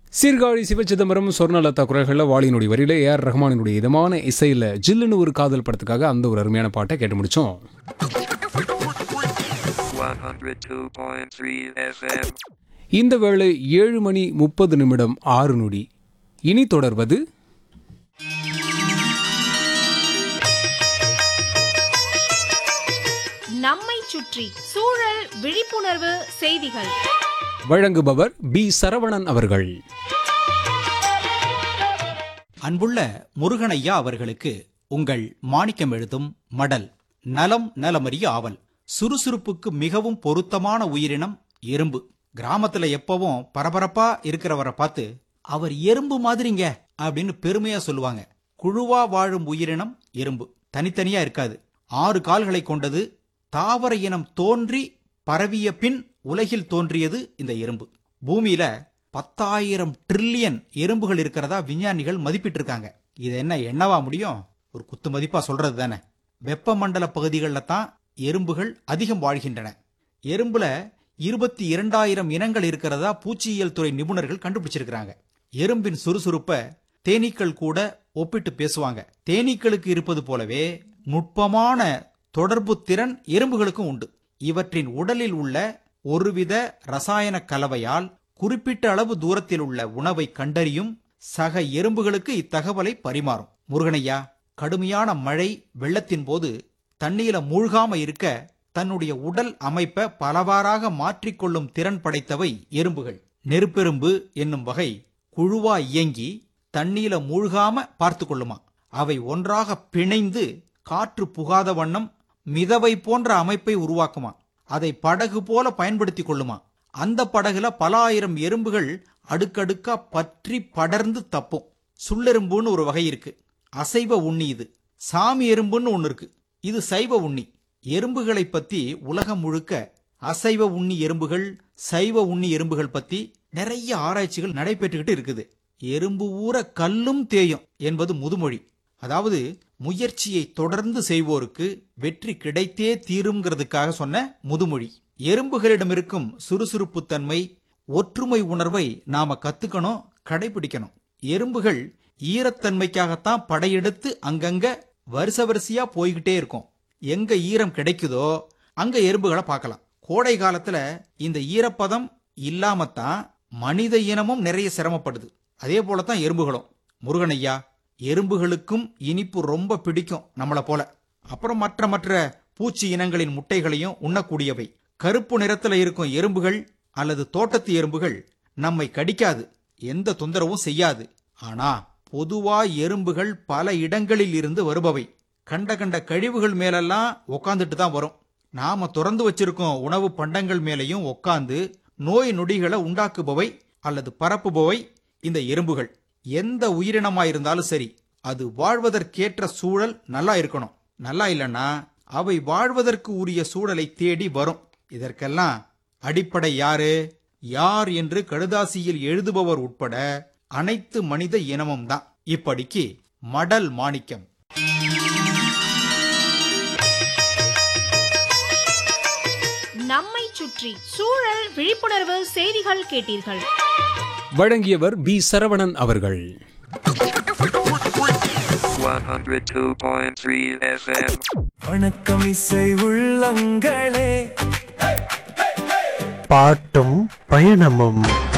சீர்காழி சிவச்சிதம்பரம் சொர்ணலதா குரல்களில் வாலியினுடைய வரியில ஏஆர் ரஹ்மானினுடைய இதமான இசையில் ஜில்லுன்னு ஒரு காதல் படத்துக்காக அந்த ஒரு அருமையான பாட்டை கேட்டு முடிச்சோம் 102.3 FM. இந்த வேளை ஏழு மணி முப்பது நிமிடம் ஆறு நொடி இனி தொடர்வது நம்மை சுற்றி சூழல் விழிப்புணர்வு செய்திகள் வழங்குபவர் பி சரவணன் அவர்கள் அன்புள்ள முருகனையா அவர்களுக்கு உங்கள் மாணிக்கம் எழுதும் மடல் நலம் நலமறிய ஆவல் சுறுசுறுப்புக்கு மிகவும் பொருத்தமான உயிரினம் எறும்பு கிராமத்துல எப்பவும் பரபரப்பா இருக்கிறவரை பார்த்து அவர் எறும்பு மாதிரிங்க அப்படின்னு பெருமையா சொல்லுவாங்க குழுவா வாழும் உயிரினம் எறும்பு தனித்தனியா இருக்காது ஆறு கால்களை கொண்டது தாவர இனம் தோன்றி பரவிய பின் உலகில் தோன்றியது இந்த எறும்பு பூமியில பத்தாயிரம் ட்ரில்லியன் எறும்புகள் இருக்கிறதா விஞ்ஞானிகள் மதிப்பிட்டு இருக்காங்க இது என்ன என்னவா முடியும் ஒரு குத்து மதிப்பா சொல்றது தானே வெப்பமண்டல பகுதிகளில் தான் எறும்புகள் அதிகம் வாழ்கின்றன எறும்புல இருபத்தி இரண்டாயிரம் இனங்கள் இருக்கிறதா பூச்சியியல் துறை நிபுணர்கள் கண்டுபிடிச்சிருக்கிறாங்க எறும்பின் சுறுசுறுப்ப தேனீக்கள் கூட ஒப்பிட்டு பேசுவாங்க தேனீக்களுக்கு இருப்பது போலவே நுட்பமான தொடர்பு திறன் எறும்புகளுக்கும் உண்டு இவற்றின் உடலில் உள்ள ஒருவித ரசாயன கலவையால் குறிப்பிட்ட அளவு தூரத்தில் உள்ள உணவை கண்டறியும் சக எறும்புகளுக்கு இத்தகவலை பரிமாறும் முருகனையா கடுமையான மழை வெள்ளத்தின் போது தண்ணீர மூழ்காம இருக்க தன்னுடைய உடல் அமைப்பை பலவாறாக மாற்றிக்கொள்ளும் திறன் படைத்தவை எறும்புகள் நெருப்பெரும்பு என்னும் வகை குழுவா இயங்கி தண்ணீர மூழ்காம பார்த்து கொள்ளுமா அவை ஒன்றாக பிணைந்து காற்று புகாத வண்ணம் மிதவை போன்ற அமைப்பை உருவாக்குமா அதை படகு போல பயன்படுத்திக் கொள்ளுமா அந்த படகுல பல ஆயிரம் எறும்புகள் அடுக்கடுக்கா பற்றி படர்ந்து தப்பும் சுள்ளெரும்புன்னு ஒரு வகை இருக்கு அசைவ உண்ணி இது சாமி எறும்புன்னு ஒன்னு இருக்கு இது சைவ உண்ணி எறும்புகளை பத்தி உலகம் முழுக்க அசைவ உண்ணி எறும்புகள் சைவ உண்ணி எறும்புகள் பத்தி நிறைய ஆராய்ச்சிகள் நடைபெற்றுக்கிட்டு இருக்குது எறும்பு ஊற கல்லும் தேயும் என்பது முதுமொழி அதாவது முயற்சியை தொடர்ந்து செய்வோருக்கு வெற்றி கிடைத்தே தீருங்கிறதுக்காக சொன்ன முதுமொழி எறும்புகளிடம் இருக்கும் சுறுசுறுப்பு தன்மை ஒற்றுமை உணர்வை நாம கத்துக்கணும் கடைபிடிக்கணும் எறும்புகள் ஈரத்தன்மைக்காகத்தான் படையெடுத்து அங்கங்க வருச வரிசையா போய்கிட்டே இருக்கும் எங்க ஈரம் கிடைக்குதோ அங்க எறும்புகளை பார்க்கலாம் கோடை காலத்துல இந்த ஈரப்பதம் இல்லாமத்தான் மனித இனமும் நிறைய சிரமப்படுது அதே போலத்தான் எறும்புகளும் முருகனையா எறும்புகளுக்கும் இனிப்பு ரொம்ப பிடிக்கும் நம்மள போல அப்புறம் மற்ற மற்ற பூச்சி இனங்களின் முட்டைகளையும் உண்ணக்கூடியவை கருப்பு நிறத்துல இருக்கும் எறும்புகள் அல்லது தோட்டத்து எறும்புகள் நம்மை கடிக்காது எந்த தொந்தரவும் செய்யாது ஆனா பொதுவா எறும்புகள் பல இடங்களில் இருந்து வருபவை கண்ட கண்ட கழிவுகள் மேலெல்லாம் உக்காந்துட்டு தான் வரும் நாம திறந்து வச்சிருக்கோம் உணவு பண்டங்கள் மேலேயும் உக்காந்து நோய் நொடிகளை உண்டாக்குபவை அல்லது பரப்புபவை இந்த எறும்புகள் எந்த உயிரினமாயிருந்தாலும் சரி அது வாழ்வதற்கேற்ற சூழல் நல்லா இருக்கணும் நல்லா இல்லைன்னா அவை வாழ்வதற்கு உரிய சூழலை தேடி வரும் இதற்கெல்லாம் அடிப்படை யாரு யார் என்று கடுதாசியில் எழுதுபவர் உட்பட அனைத்து மனித இனமும் தான் இப்படிக்கு மடல் மாணிக்கம் நம்மை சுற்றி சூழல் விழிப்புணர்வு செய்திகள் கேட்டீர்கள் வழங்கியவர் பி சரவணன் அவர்கள் 102.3 FM. வணக்கம் இசை உள்ளங்களே பாட்டும் பயணமும்